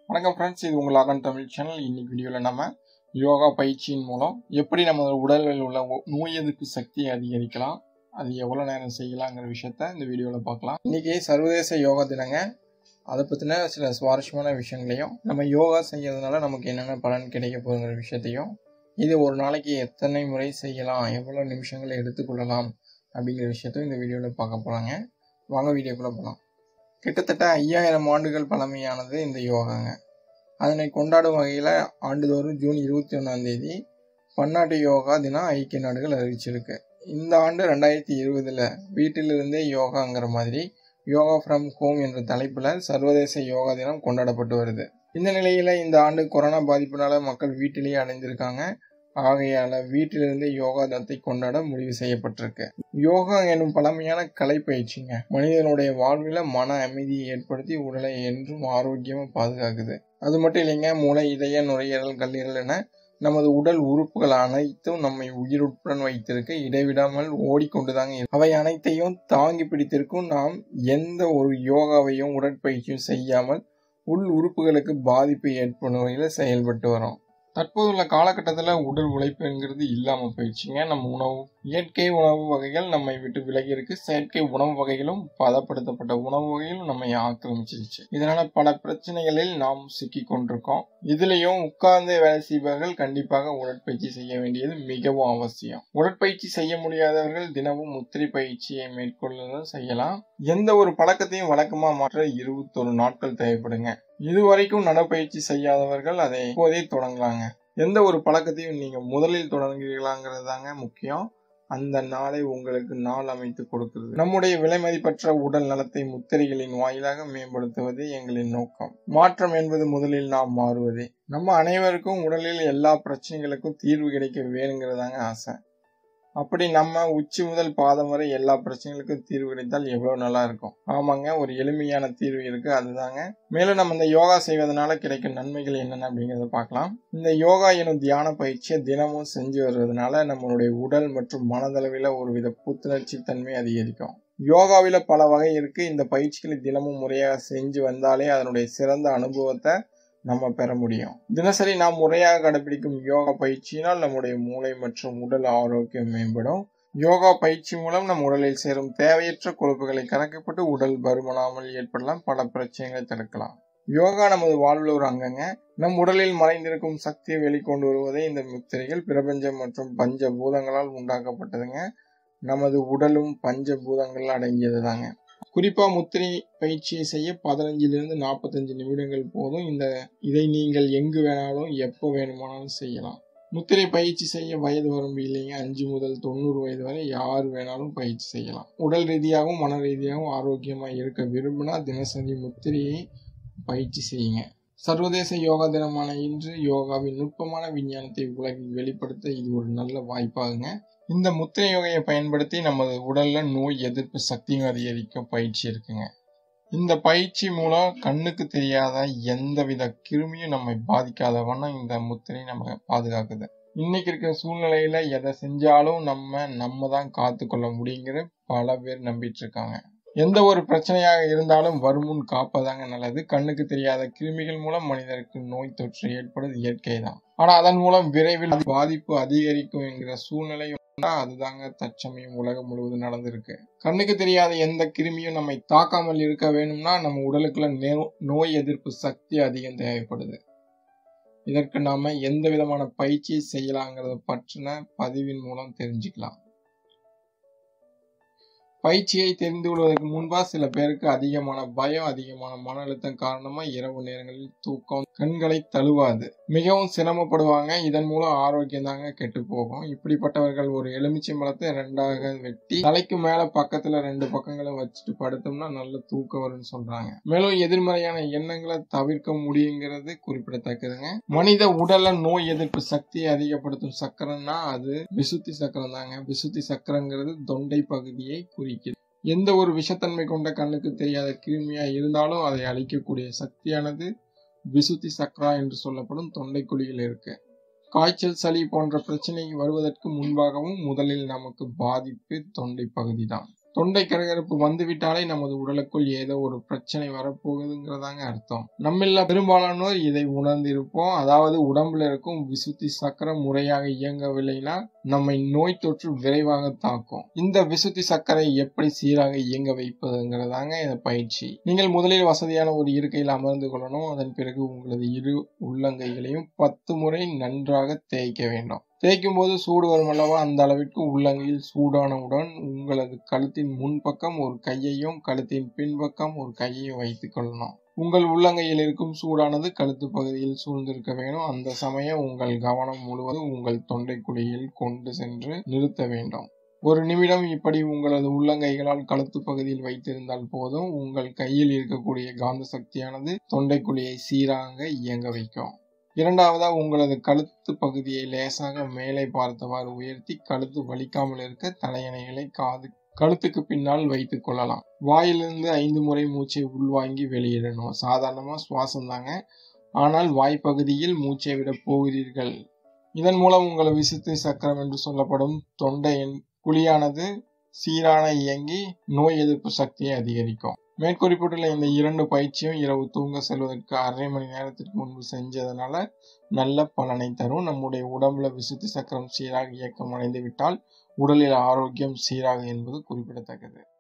வணக்கம் ஃப்ரெண்ட்ஸ் இது உங்கள் ஆகன் தமிழ் சேனல் இன்னைக்கு வீடியோவில் நம்ம யோகா பயிற்சியின் மூலம் எப்படி நம்ம உடலில் உள்ள ஒ- நோய் எதிர்ப்பு சக்தியை அதிகரிக்கலாம் அது எவ்வளோ நேரம் செய்யலாங்கிற விஷயத்த இந்த வீடியோவில் பார்க்கலாம் இன்னைக்கு சர்வதேச யோகா தினங்க அதை பற்றின சில சுவாரஸ்யமான விஷயங்களையும் நம்ம யோகா செய்யறதுனால நமக்கு என்னென்ன பலன் கிடைக்க போகுங்கிற விஷயத்தையும் இது ஒரு நாளைக்கு எத்தனை முறை செய்யலாம் எவ்வளோ நிமிஷங்களை எடுத்துக்கொள்ளலாம் அப்படிங்கிற விஷயத்தையும் இந்த வீடியோவில் பார்க்க போகிறாங்க வாங்க வீடியோக்குள்ளே போகலாம் கிட்டத்தட்ட ஐயாயிரம் ஆண்டுகள் பழமையானது இந்த யோகாங்க அதனை கொண்டாடும் வகையில் ஆண்டுதோறும் ஜூன் இருபத்தி ஒன்றாம் தேதி பன்னாட்டு யோகா தினம் ஐக்கிய நாடுகள் அறிவிச்சிருக்கு இந்த ஆண்டு ரெண்டாயிரத்தி இருபதில் வீட்டிலிருந்தே யோகாங்கிற மாதிரி யோகா ஃப்ரம் ஹோம் என்ற தலைப்பில் சர்வதேச யோகா தினம் கொண்டாடப்பட்டு வருது இந்த நிலையில் இந்த ஆண்டு கொரோனா பாதிப்பினால மக்கள் வீட்டிலேயே அடைஞ்சிருக்காங்க ஆகையால வீட்டிலிருந்தே யோகா தினத்தை கொண்டாட முடிவு செய்யப்பட்டிருக்கு யோகா எனும் பழமையான கலை பயிற்சிங்க மனிதனுடைய வாழ்வில் மன அமைதியை ஏற்படுத்தி உடலை என்றும் ஆரோக்கியமாக பாதுகாக்குது அது மட்டும் இல்லைங்க மூளை இதய நுரையீரல் கல்லீரல் என நமது உடல் உறுப்புகள் அனைத்தும் நம்மை உயிருடன் வைத்திருக்க இடைவிடாமல் ஓடிக்கொண்டுதாங்க இருக்கு. அவை அனைத்தையும் தாங்கி பிடித்திருக்கும் நாம் எந்த ஒரு யோகாவையும் உடற்பயிற்சியும் செய்யாமல் உள் உறுப்புகளுக்கு பாதிப்பு ஏற்படும் வகையில் செயல்பட்டு வரோம் தற்போதுள்ள காலகட்டத்தில் உடல் உழைப்புங்கிறது இல்லாமல் போயிடுச்சுங்க நம்ம உணவு இயற்கை உணவு வகைகள் நம்மை விட்டு விலகி இருக்கு செயற்கை உணவு வகைகளும் பதப்படுத்தப்பட்ட உணவு வகைகளும் நம்மை ஆக்கிரமிச்சிருச்சு இதனால பல பிரச்சனைகளில் நாம் சிக்கி கொண்டிருக்கோம் இதுலயும் உட்கார்ந்து வேலை செய்பவர்கள் கண்டிப்பாக உடற்பயிற்சி செய்ய வேண்டியது மிகவும் அவசியம் உடற்பயிற்சி செய்ய முடியாதவர்கள் தினமும் முத்திரை பயிற்சியை மேற்கொள்ளுதல் செய்யலாம் எந்த ஒரு பழக்கத்தையும் வழக்கமா மாற்ற இருபத்தொரு நாட்கள் தேவைப்படுங்க இதுவரைக்கும் நடைப்பயிற்சி செய்யாதவர்கள் அதை இப்போதே தொடங்கலாங்க எந்த ஒரு பழக்கத்தையும் நீங்க முதலில் தொடங்குறீங்களாங்கிறது தாங்க முக்கியம் அந்த நாளை உங்களுக்கு நாள் அமைத்து கொடுக்கிறது நம்முடைய விலை மதிப்பற்ற உடல் நலத்தை முத்திரைகளின் வாயிலாக மேம்படுத்துவதே எங்களின் நோக்கம் மாற்றம் என்பது முதலில் நாம் மாறுவதே நம்ம அனைவருக்கும் உடலில் எல்லா பிரச்சனைகளுக்கும் தீர்வு கிடைக்க வேணுங்கிறதாங்க ஆசை அப்படி நம்ம உச்சி முதல் பாதம் வரை எல்லா பிரச்சனைகளுக்கும் தீர்வு கிடைத்தால் எவ்வளவு நல்லா இருக்கும் ஆமாங்க ஒரு எளிமையான தீர்வு இருக்கு அதுதாங்க மேலும் நம்ம இந்த யோகா செய்வதனால கிடைக்கும் நன்மைகள் என்னென்ன அப்படிங்கறத பார்க்கலாம் இந்த யோகா எனும் தியான பயிற்சியை தினமும் செஞ்சு வருவதனால நம்மளுடைய உடல் மற்றும் மனதளவில் ஒருவித புத்துணர்ச்சி தன்மை அதிகரிக்கும் யோகாவில பல வகை இருக்கு இந்த பயிற்சிகளை தினமும் முறையாக செஞ்சு வந்தாலே அதனுடைய சிறந்த அனுபவத்தை நம்ம பெற முடியும் தினசரி நாம் முறையாக கடைபிடிக்கும் யோகா பயிற்சியினால் நம்முடைய மூளை மற்றும் உடல் ஆரோக்கியம் மேம்படும் யோகா பயிற்சி மூலம் நம் உடலில் சேரும் தேவையற்ற கொழுப்புகளை கரைக்கப்பட்டு உடல் பருமனாமல் ஏற்படலாம் பல பிரச்சனைகளை தடுக்கலாம் யோகா நமது வாழ்வில் ஒரு அங்கங்க நம் உடலில் மறைந்திருக்கும் சக்தியை வெளிக்கொண்டு வருவதே இந்த முத்திரைகள் பிரபஞ்சம் மற்றும் பஞ்ச பூதங்களால் உண்டாக்கப்பட்டதுங்க நமது உடலும் பஞ்ச பூதங்கள் அடங்கியது தாங்க குறிப்பா முத்திரை பயிற்சியை செய்ய பதினஞ்சிலிருந்து நாற்பத்தஞ்சு நிமிடங்கள் போதும் இந்த இதை நீங்கள் எங்கு வேணாலும் எப்போ வேணுமானாலும் செய்யலாம் முத்திரை பயிற்சி செய்ய வயது வரம்பு இல்லைங்க அஞ்சு முதல் தொண்ணூறு வயது வரை யார் வேணாலும் பயிற்சி செய்யலாம் உடல் ரீதியாகவும் மன ரீதியாகவும் ஆரோக்கியமா இருக்க விரும்பினா தினசரி முத்திரையை பயிற்சி செய்யுங்க சர்வதேச யோகா தினமான இன்று யோகாவின் நுட்பமான விஞ்ஞானத்தை உலகில் வெளிப்படுத்த இது ஒரு நல்ல வாய்ப்பாகுங்க இந்த முத்திரை யோகையை பயன்படுத்தி நமது உடல்ல நோய் எதிர்ப்பு சக்தியும் அதிகரிக்க பயிற்சி இருக்குங்க இந்த பயிற்சி மூலம் கண்ணுக்கு தெரியாத எந்தவித கிருமியும் நம்மை பாதிக்காத வண்ணம் இந்த முத்திரை நம்ம பாதுகாக்குது இன்னைக்கு இருக்கிற சூழ்நிலையில எதை செஞ்சாலும் நம்ம நம்ம தான் காத்துக்கொள்ள முடியுங்கிற பல பேர் நம்பிட்டு இருக்காங்க எந்த ஒரு பிரச்சனையாக இருந்தாலும் வருமுன் காப்பதாங்க நல்லது கண்ணுக்கு தெரியாத கிருமிகள் மூலம் மனிதருக்கு நோய் தொற்று ஏற்படுவது இயற்கை தான் ஆனா அதன் மூலம் விரைவில் பாதிப்பு அதிகரிக்கும் என்கிற சூழ்நிலை வந்தா அதுதாங்க தற்சமயம் உலகம் முழுவதும் நடந்திருக்கு கண்ணுக்கு தெரியாத எந்த கிருமியும் நம்மை தாக்காமல் இருக்க வேணும்னா நம்ம உடலுக்குள்ள நே- நோய் எதிர்ப்பு சக்தி அதிகம் தேவைப்படுது இதற்கு நாம எந்த விதமான பயிற்சி செய்யலாங்கிறத பற்றின பதிவின் மூலம் தெரிஞ்சுக்கலாம் பயிற்சியை தெரிந்து கொள்வதற்கு முன்பா சில பேருக்கு அதிகமான பயம் அதிகமான மன அழுத்தம் காரணமா இரவு நேரங்களில் தூக்கம் கண்களை தழுவாது மிகவும் சிரமப்படுவாங்க இதன் மூலம் ஆரோக்கியம் தாங்க கெட்டு போகும் இப்படிப்பட்டவர்கள் ஒரு எலுமிச்சை மரத்தை ரெண்டாக வெட்டி தலைக்கு மேல பக்கத்துல ரெண்டு பக்கங்களும் வச்சுட்டு படுத்தோம்னா நல்ல தூக்கம் வரும்னு சொல்றாங்க மேலும் எதிர்மறையான எண்ணங்களை தவிர்க்க முடியுங்கிறது குறிப்பிடத்தக்கதுங்க மனித உடல்ல நோய் எதிர்ப்பு சக்தியை அதிகப்படுத்தும் சக்கரம்னா அது விசுத்தி சக்கரம் தாங்க விசுத்தி சக்கரங்கிறது தொண்டை பகுதியை குறிக்குது எந்த ஒரு விஷத்தன்மை கொண்ட கண்ணுக்கு தெரியாத கிருமியா இருந்தாலும் அதை அழிக்கக்கூடிய சக்தியானது விசுத்தி சக்ரா என்று சொல்லப்படும் தொண்டைக்குழியில் இருக்கு காய்ச்சல் சளி போன்ற பிரச்சனை வருவதற்கு முன்பாகவும் முதலில் நமக்கு பாதிப்பு தொண்டை பகுதி தான் தொண்டை கரகரப்பு வந்துவிட்டாலே நமது உடலுக்குள் ஏதோ ஒரு பிரச்சனை வரப்போகுதுங்கிறதாங்க அர்த்தம் நம்மள பெரும்பாலானோர் இதை உணர்ந்திருப்போம் அதாவது உடம்புல இருக்கும் விசுத்தி சக்கரம் முறையாக இயங்கவில்லைனா நம்மை நோய் தொற்று விரைவாக தாக்கும் இந்த விசுத்தி சக்கரை எப்படி சீராக இயங்க வைப்பதுங்கிறதாங்க இந்த பயிற்சி நீங்கள் முதலில் வசதியான ஒரு இருக்கையில் அமர்ந்து கொள்ளணும் அதன் பிறகு உங்களது இரு உள்ளங்கைகளையும் பத்து முறை நன்றாக தேய்க்க வேண்டும் தேய்க்கும் போது சூடு வரும் அல்லவா அந்த அளவிற்கு உள்ளங்கையில் சூடானவுடன் உங்களது கழுத்தின் முன்பக்கம் ஒரு கையையும் கழுத்தின் பின்பக்கம் ஒரு கையையும் வைத்துக் கொள்ளணும் உங்கள் உள்ளங்கையில் இருக்கும் சூடானது கழுத்து பகுதியில் சூழ்ந்திருக்க வேணும் அந்த சமயம் உங்கள் கவனம் முழுவதும் உங்கள் தொண்டைக்குழியில் கொண்டு சென்று நிறுத்த வேண்டும் ஒரு நிமிடம் இப்படி உங்களது உள்ளங்கைகளால் கழுத்து பகுதியில் வைத்திருந்தால் போதும் உங்கள் கையில் இருக்கக்கூடிய காந்த சக்தியானது தொண்டைக்குழியை சீராக இயங்க வைக்கும் இரண்டாவதா உங்களது கழுத்து பகுதியை லேசாக மேலே பார்த்தவாறு உயர்த்தி கழுத்து வலிக்காமல் இருக்க தலையணைகளை காது கழுத்துக்கு பின்னால் வைத்துக் கொள்ளலாம் வாயிலிருந்து ஐந்து முறை மூச்சை உள்வாங்கி வெளியிடணும் சாதாரணமா சுவாசம் தாங்க ஆனால் வாய்ப்பகுதியில் மூச்சை விட போகிறீர்கள் இதன் மூலம் உங்கள் விசுத்தி சக்கரம் என்று சொல்லப்படும் தொண்டையின் குழியானது சீரான இயங்கி நோய் எதிர்ப்பு சக்தியை அதிகரிக்கும் மேற்குறிப்பிட்டுள்ள இந்த இரண்டு பயிற்சியும் இரவு தூங்க செல்வதற்கு அரை மணி நேரத்திற்கு முன்பு செஞ்சதுனால நல்ல பலனை தரும் நம்முடைய உடம்புல விசுத்தி சக்கரம் சீராக இயக்கம் அடைந்து விட்டால் உடலில் ஆரோக்கியம் சீராக என்பது குறிப்பிடத்தக்கது